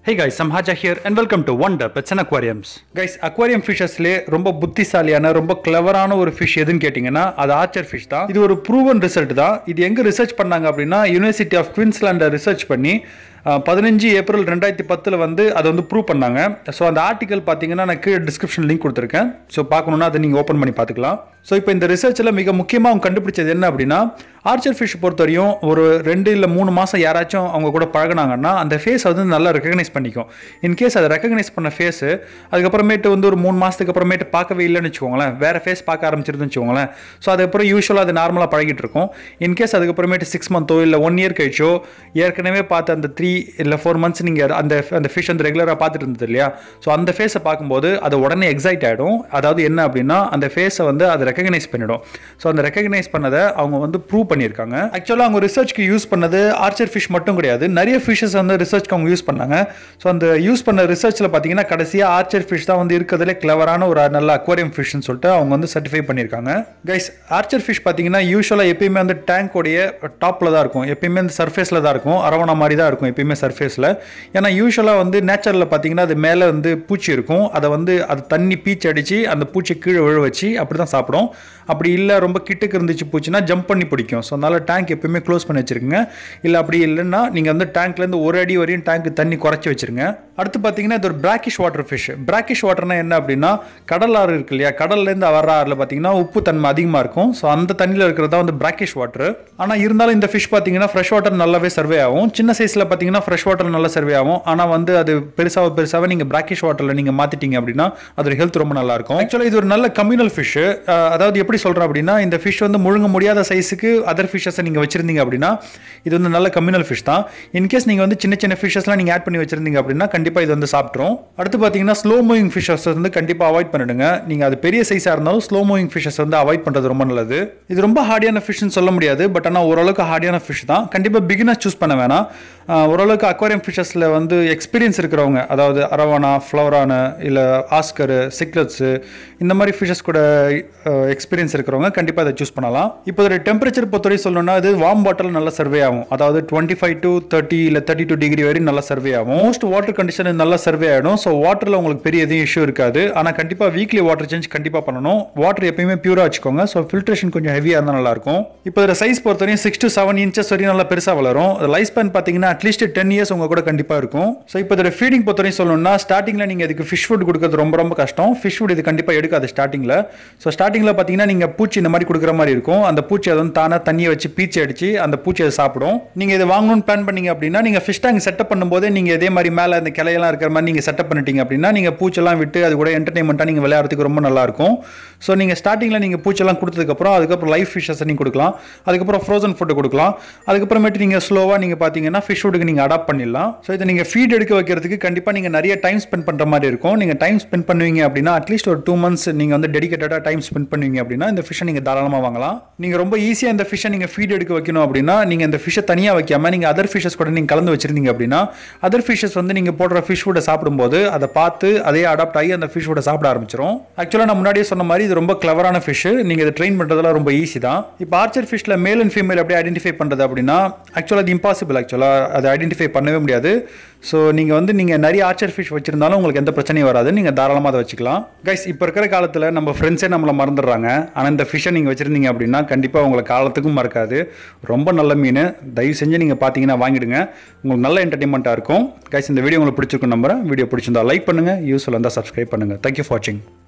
Hey guys, I'm Haja here and welcome to Wonder Pets and Aquariums. Guys, aquarium ஃபிஷஸ்லேயே ரொம்ப புத்திசாலியான ரொம்ப கிளவரான ஒரு fish எதுன்னு கேட்டிங்கன்னா அது ஆர்ச்சர் ஃபிஷ் தான் இது ஒரு ப்ரூவன் ரிசல்ட் தான் இது எங்கே ரிசர்ச் பண்ணாங்க அப்படின்னா யூனிவர்சிட்டி ஆஃப் குயின்ஸ்லாண்டை ரிசர்ச் பண்ணி பதினஞ்சு ஏப்ரல் ரெண்டாயிரத்தி பத்தில் வந்து அதை வந்து ப்ரூவ் பண்ணாங்க ஸோ அந்த ஆர்டிக்கல் பார்த்தீங்கன்னா நான் கீழே டிஸ்கிரிப்ஷன் லிங்க் கொடுத்துருக்கேன் ஸோ பார்க்கணுன்னா அதை நீங்கள் ஓப்பன் பண்ணி பார்த்துக்கலாம் ஸோ இப்போ இந்த ரிசர்ச்சில் மிக முக்கியமாக அவங்க கண்டுபிடிச்சது என்ன அப்படின்னா ஆர்ச்சர் ஃபிஷ் பொறுத்தவரையும் ஒரு ரெண்டு இல்லை மூணு மாதம் யாராச்சும் அவங்க கூட பழகுனாங்கன்னா அந்த ஃபேஸ் வந்து நல்லா ரெக்கக்னைஸ் பண்ணிக்கும் இன்கேஸ் அதை ரெக்கக்னைஸ் பண்ண ஃபேஸு அதுக்கப்புறமேட்டு வந்து ஒரு மூணு மாதத்துக்கு அப்புறமேட்டு பார்க்கவே இல்லைன்னு வச்சுக்கோங்களேன் வேறு ஃபேஸ் பார்க்க ஆரம்பிச்சிருதுன்னு வச்சுக்கோங்களேன் ஸோ அதுக்கப்புறம் யூஸ்வலாக அது நார்மலாக பழகிட்டு இருக்கும் இன்கேஸ் அதுக்கப்புறமேட்டு சிக்ஸ் மந்த்தோ இல்லை ஒன் இயர் கழிச்சோ ஏற்கனவே பார்த்த அந்த த்ரீ இல்லை ஃபோர் மந்த்ஸ் நீங்கள் அந்த அந்த ஃபிஷ் வந்து ரெகுலராக பார்த்துட்டு இருந்தது இல்லையா ஸோ அந்த ஃபேஸை பார்க்கும்போது அது உடனே எக்ஸைட் ஆகிடும் அதாவது என்ன அப்படின்னா அந்த ஃபேஸை வந்து அதை ரெக்கக்னைஸ் பண்ணிடும் ஸோ அந்த ரெக்கக்னைஸ் பண்ணதை அவங்க வந்து ப்ரூவ் பண்ணியிருக்காங்க ஆக்சுவலாக அவங்க ரிசர்ச்க்கு யூஸ் பண்ணது ஆர்ச்சர் ஃபிஷ் மட்டும் கிடையாது நிறைய ஃபிஷஸ் வந்து ரிசர்ச்க்கு அவங்க யூஸ் பண்ணாங்க ஸோ அந்த யூஸ் பண்ண ரிசர்ச்சில் பார்த்தீங்கன்னா கடைசியாக ஆர்ச்சர் ஃபிஷ் தான் வந்து இருக்கிறதுலே கிளவரான ஒரு நல்ல அக்வாரியம் ஃபிஷ்னு சொல்லிட்டு அவங்க வந்து சர்டிஃபை பண்ணியிருக்காங்க கைஸ் ஆர்ச்சர் ஃபிஷ் பார்த்தீங்கன்னா யூஸ்வலாக எப்பயுமே வந்து டேங்கோடைய டாப்பில் தான் இருக்கும் எப்பயுமே அந்த சர்ஃபேஸில் தான் இருக்கும் அரவணா மாதிரி தான் இருக்கும் எப்பயுமே சர்ஃபேஸில் ஏன்னா யூஸ்வலாக வந்து நேச்சரில் பார்த்தீங்கன்னா அது மேலே வந்து பூச்சி இருக்கும் அதை வந்து அது தண்ணி பீச்சு அடித்து அந்த பூச்சி கீழே விழ வச்சு அப்படி தான் சாப்பிடும் அப்படி இல்லை ரொம்ப கிட்டுக்கு இருந்துச்சு பூச்சின்னா ஜம்ப் பண்ணி பிடிக்கும் ஸோ அதனால் டேங்க் எப்பயுமே க்ளோஸ் பண்ணி வச்சுருங்க இல்லை அப்படி இல்லைன்னா நீங்கள் வந்து டேங்க்லேருந்து ஒரு அடி வரையும் டேங்க் தண்ணி குறைச்சி வச்சுருங்க அடுத்து பார்த்தீங்கன்னா இது ஒரு பிராக்கிஷ் வாட்டர் ஃபிஷ் பிராக்கிஷ் வாட்டர்னா என்ன அப்படின்னா கடல் ஆறு இருக்கு இல்லையா கடல்லேருந்து வர ஆறில் பார்த்தீங்கன்னா உப்பு தன்மை அதிகமாக இருக்கும் ஸோ அந்த தண்ணியில் இருக்கிறது தான் வந்து பிராக்கிஷ் வாட்டர் ஆனால் இருந்தாலும் இந்த ஃபிஷ் பார்த்தீங்கன்னா ஃப்ரெஷ் வாட்டர் நல்லாவே சர்வே ஆகும் சின்ன சைஸில் பார்த்தீங்கன்னா ஃப்ரெஷ் வாட்டர் நல்லா சர்வே ஆகும் ஆனால் வந்து அது பெருசாக பெருசாக நீங்கள் பிராக்கிஷ் வாட்டரில் நீங்கள் மாற்றிட்டீங்க அப்படின்னா அதோட ஹெல்த் ரொம்ப நல்லா இருக்கும் ஆக்சுவலாக இது ஒரு நல்ல கம்யூனல் ஃபிஷ் அதாவது எப்படி சொல்கிறேன் அப்படின்னா இந்த ஃபிஷ் வந்து முழுங்க முடியாத சைஸுக்கு அதர் ஃபிஷ்ஷஸை நீங்கள் வச்சிருந்தீங்க அப்படின்னா இது வந்து நல்ல கம்யூனல் ஃபிஷ் தான் இன்கேஸ் நீங்கள் வந்து சின்ன சின்ன ஃபிஷ்ஷஸ்லாம் நீங்கள் ஆட் பண்ணி வச்சிருந்தீங்க அப்படின்னா கண்டிப்பாக இது வந்து சாப்பிட்ரும் அடுத்து பார்த்தீங்கன்னா ஸ்லோ மூவிங் ஃபிஷ்ஷஸ் வந்து கண்டிப்பாக அவாய்ட் பண்ணிடுங்க நீங்கள் அது பெரிய சைஸாக இருந்தாலும் ஸ்லோ மூவிங் ஃபிஷ்ஷஸ் வந்து அவாய்ட் பண்ணுறது ரொம்ப நல்லது இது ரொம்ப ஹார்டியான ஃபிஷ்னு சொல்ல முடியாது பட் ஆனால் ஓரளவுக்கு ஹார்டியான ஃபிஷ் தான் கண்டிப்பாக பிகினர் சூஸ் பண்ண வேணாம் ஓரளவுக்கு அக்வாரியம் ஃபிஷஸில் வந்து எக்ஸ்பீரியன்ஸ் இருக்கிறவங்க அதாவது அரவானா ஃப்ளவரான இல்லை ஆஸ்கரு சிக்லட்ஸு இந்த மாதிரி ஃபிஷஸ் கூட எக்ஸ்பீரியன்ஸ் இருக்கிறவங்க கண்டிப்பாக அதை சூஸ் பண்ணலாம் இப்போ இதோட டெம்பரேச்சர் பொறுத்தவரை சொல்லணும்னா இது வார்ம் வாட்டரில் நல்லா சர்வே ஆகும் அதாவது டுவெண்ட்டி ஃபைவ் டு தேர்ட்டி இல்லை தேர்ட்டி டூ டிகிரி வரையும் நல்லா சர்வே ஆகும் மோஸ்ட் வாட்டர் கண்டிஷன் நல்லா சர்வே ஆகிடும் ஸோ வாட்டரில் உங்களுக்கு பெரிய எதுவும் இஷ்யூ இருக்காது ஆனால் கண்டிப்பாக வீக்லி வாட்டர் சேஞ்ச் கண்டிப்பாக பண்ணணும் வாட்டர் எப்பயுமே பியூராக வச்சுக்கோங்க ஸோ ஃபில்ட்ரேஷன் கொஞ்சம் ஹெவியாக இருந்தால் நல்லாயிருக்கும் இப்போ இதோட சைஸ் பொறுத்தவரையும் சிக்ஸ் டு செவன் இன்ச்சஸ் வரையும் நல்லா பெருசாக வளரும் லைஃப் ஸ்பேன் பார்த்தீங்கன்னா அட்லீஸ்ட் டென் இயர்ஸ் உங்கள் கூட கண்டிப்பாக இருக்கும் ஸோ இப்போ இதோட ஃபீடிங் பொறுத்தவரையும் சொல்லணும்னா ஸ்டார்டிங்கில் நீங்கள் இதுக்கு ஃபிஷ் ஃபுட் கொடுக்கறது ரொம்ப ரொம்ப கஷ்டம் ஃபிஷ் ஃபுட் இது கண்டிப்பாக எடுக்காது ஸ்டார்டிங்கில் ஸோ ஸ்டார்டிங்கில் பார்த்தீங்கன்னா நீங்கள் பூச்சி இந்த மாதிரி கொடுக்குற மாதிரி இருக்கும் அந்த பூச்சி அதை வந்து தானாக தண்ணியை வச்சு பீச்சி அடிச்சு அந்த பூச்சி அதை சாப்பிடும் நீங்கள் இதை வாங்கணும்னு பிளான் பண்ணீங்க அப்படின்னா நீங்கள் ஃபிஷ் டேங்க் செட்டப் பண்ணும்போது நீங்கள் இதே மாதிரி மேலே அந்த கிளையெல்லாம் இருக்கிற மாதிரி நீங்கள் செட்டப் பண்ணிட்டீங்க அப்படின்னா நீங்கள் பூச்செல்லாம் விட்டு அது கூட என்டர்டைன்மெண்ட்டாக நீங்கள் விளையாடுறதுக்கு ரொம்ப நல்லாயிருக்கும் ஸோ நீங்கள் ஸ்டார்டிங்கில் நீங்கள் பூச்செல்லாம் கொடுத்ததுக்கப்புறம் அதுக்கப்புறம் லைஃப் ஃபிஷ்ஷஸ் நீங்கள் கொடுக்கலாம் அதுக்கப்புறம் ஃப்ரோசன் ஃபுட்டு கொடுக்கலாம் அதுக்கப்புறமேட்டு நீங்கள் ஸ்லோவாக நீங்கள் பார்த்தீங்கன்னா ஃபிஷ் ஃபுட்டுக்கு நீங்கள் அடாப்ட் பண்ணிடலாம் ஸோ இதை நீங்கள் ஃபீட் எடுக்க வைக்கிறதுக்கு கண்டிப்பாக நீங்கள் நிறைய டைம் ஸ்பெண்ட் பண்ணுற மாதிரி இருக்கும் நீங்கள் டைம் ஸ்பெண்ட் பண்ணுவீங்க அப்படின்னா அட்லீஸ்ட் ஒரு டூ மந்த்ஸ் நீங்கள் வந்து டெடிக்கேட்டடாக டைம் ஸ்பெண்ட் பண்ணுவீங்க அப்படின்னா இந்த ஃபிஷ்ஷை நீங்கள் தாராளமாக வாங்கலாம் நீங்கள் ரொம்ப ஈஸியாக இந்த ஃபிஷ்ஷை நீங்கள் ஃபீட் எடுக்க வைக்கணும் அப்படின்னா நீங்கள் இந்த ஃபிஷ்ஷை தனியாக வைக்காமல் நீங்கள் அதர் ஃபிஷ்ஷஸ் கூட நீங்கள் கலந்து வச்சிருந்தீங்க அப்படின்னா அதர் ஃபிஷ்ஷஸ் வந்து நீங்கள் போடுற ஃபிஷ் ஃபுட்டை சாப்பிடும்போது அதை பார்த்து அதே அடாப்ட் ஆகி அந்த ஃபிஷ் ஃபுட்டை சாப்பிட ஆரம்பிச்சிடும் ஆக்சுவலாக நான் முன்னாடியே சொன்ன மாதிரி இது ரொம்ப கிளவரான ஃபிஷ் நீங்கள் இதை ட்ரெயின் பண்ணுறதுலாம் ரொம்ப ஈஸி தான் இப்போ ஆர்ச்சர் ஃபிஷ்ல மேல் அண்ட் ஃபீமேல் எப்படி ஐடென்டிஃபை பண்ணுறது அப்படின்னா ஆக்சுவலாக அது இம்பாசிபிள் ஆக்சுவலாக அதை ஐடென்டிஃபை பண்ணவே முடியாது ஸோ நீங்கள் வந்து நீங்கள் நிறைய ஆர்ச்சர் ஃபிஷ் வச்சிருந்தாலும் உங்களுக்கு எந்த பிரச்சனையும் வராது நீங்கள் தாராளமாக அதை வச்சுக்கலாம் கைஸ் இப்போ இருக்கிற காலத்தில் நம்ம ஃப்ரெண்ட்ஸே நம்மளை மறந்துடுறாங்க ஆனால் இந்த ஃபிஷ்ஷை நீங்கள் வச்சுருந்தீங்க அப்படின்னா கண்டிப்பாக உங்களை காலத்துக்கும் மறக்காது ரொம்ப நல்ல மீன் தயவு செஞ்சு நீங்கள் பார்த்தீங்கன்னா வாங்கிடுங்க உங்களுக்கு நல்ல என்டர்டைன்மெண்ட்டாக இருக்கும் கைஸ் இந்த வீடியோ உங்களுக்கு பிடிச்சிருக்கும் நம்புறேன் வீடியோ பிடிச்சிருந்தா லைக் பண்ணுங்கள் யூஸ்ஃபுல்லாக இருந்தால் சப்ஸ்கிரைப் பண்ணுங்கள் தேங்க்யூ ஃபார் வாட்சிங்